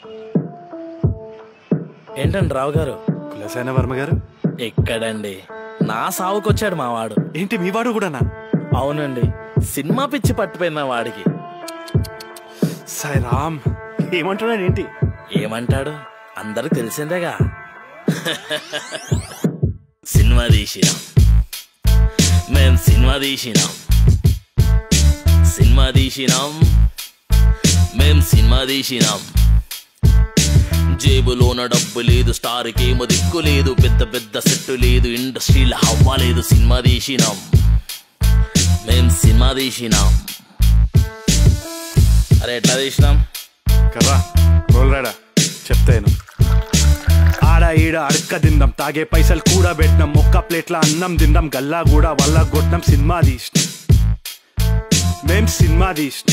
ఏంటండి రావు గారు కులసేన వర్మ గారు ఎక్కడండి నా సావుకొచ్చాడు మా వాడు ఏంటి మీ వాడు కూడానా అవునండి సినిమా పిచ్చి పట్టిపోయింది మా వాడికి సాయి రామ్ ఏమంటున్నాడు ఏంటి ఏమంటాడు అందరికి తెలిసిందేగా సినిమా తీసినాం మేం సినిమా తీసినాం సినిమా తీసినాం మేం సినిమా తీసినాం జేబులోన డబ్బు లేదు స్టార్కి ఏమో దిక్కు లేదు పెద్ద పెద్ద సెట్టు లేదు ఇండస్ట్రీలో హవ్వ లేదు సినిమా తీసినాం మేం సినిమా తీసినాం అరే ఎట్లా తీసినాం కర్రా రోల్ రాడా చెప్తాను ఆడ ఈడ అడక్క తిందాం తాగే పైసలు కూడా పెట్టినాం ఒక్క ప్లేట్ల అన్నం తిందాం గల్లా కూడా వల్ల కొట్టినాం సినిమా తీసినాం మేం సినిమా తీసినాం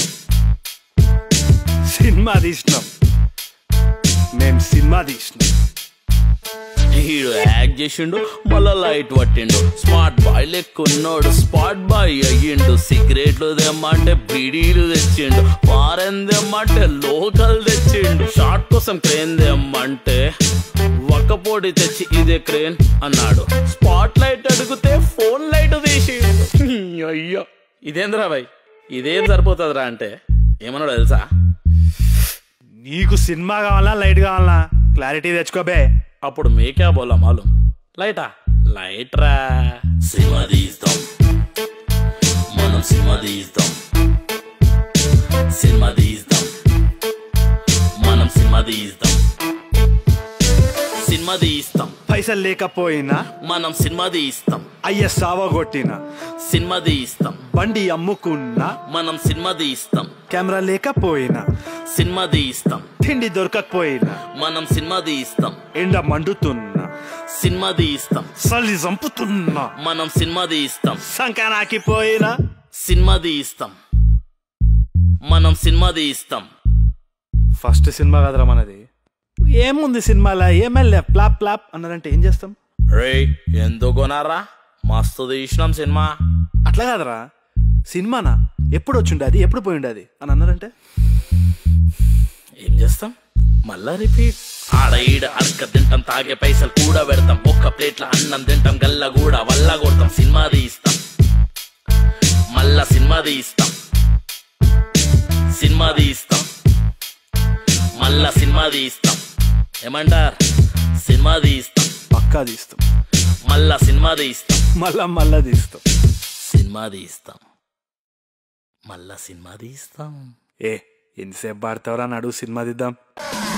సినిమా తీసినాం మేం సినిమా తీసినాం హీరో యాక్ట్ చేసిండు మళ్ళా లైట్ పట్టిండు స్మార్ట్ బాయ్ లెక్కున్నాడు స్పాట్ బాయ్ అయ్యిండు సిగరెట్లు తెమ్మంటే బీడీలు తెచ్చిండు ఫారెన్ తెమ్మంటే లోకల్ తెచ్చిండు షార్ట్ కోసం క్రేన్ తెమ్మంటే ఒక్కపోటి తెచ్చి ఇదే క్రేన్ అన్నాడు స్పాట్ లైట్ అడిగితే ఫోన్ లైట్ తీసిండు అయ్యో ఇదేంద్రా బాయ్ ఇదేం సరిపోతుందిరా అంటే ఏమన్నాడు తెలుసా నీకు సినిమా కావాలా లైట్ కావాలా క్లారిటీ తెచ్చుకోబే అప్పుడు మీకే బోలా మాలూం లైటా లైట్ రా సినిమా తీస్తాం మనం సినిమా తీస్తాం సినిమా తీస్తాం మనం సినిమా తీస్తాం సినిమా తీస్తాం పైసలు లేకపోయినా మనం సినిమా తీస్తాం అయ్య సావగొట్టిన సినిమా తీస్తాం బండి అమ్ముకున్నా మనం సినిమా తీస్తాం కెమెరా లేకపోయినా సినిమా తీస్తాం తిండి దొరకకపోయినా మనం సినిమా తీస్తాం ఎండ మండుతున్నా సినిమా తీస్తాం సల్లి చంపుతున్నా మనం సినిమా తీస్తాం సంకనాకి పోయినా సినిమా తీస్తాం మనం సినిమా తీస్తాం ఫస్ట్ సినిమా కదరా మనది ఏముంది సినిమాలో ఏమెల్లే ప్లాప్ ప్లాప్ అన్నారంటే ఏం చేస్తాం రే ఎందుకున్నారా మస్తు తీసినాం సినిమా అట్లా కాదరా సినిమానా ఎప్పుడు వచ్చిండే అది ఎప్పుడు పోయిండే అది అని అన్నారంటే ఏం చేస్తాం మళ్ళా రిపీట్ ఆడ ఈడ అడక తింటాం తాగే పైసలు కూడా పెడతాం ఒక్క ప్లేట్ల అన్నం తింటాం గల్ల కూడా వల్ల కొడతాం సినిమా తీస్తాం మళ్ళా సినిమా తీస్తాం సినిమా తీస్తాం మళ్ళా సినిమా తీస్తాం ఏమంటార్ సినిమా తీస్తాం పక్కా తీస్తాం మళ్ళా సినిమా తీస్తాం మళ్ళా మళ్ళా తీస్తాం సినిమా తీస్తాం మళ్ళా సినిమా తీస్తాం ఏ ఎంతసేపు పాడతావరా నడువు సినిమా తీద్దాం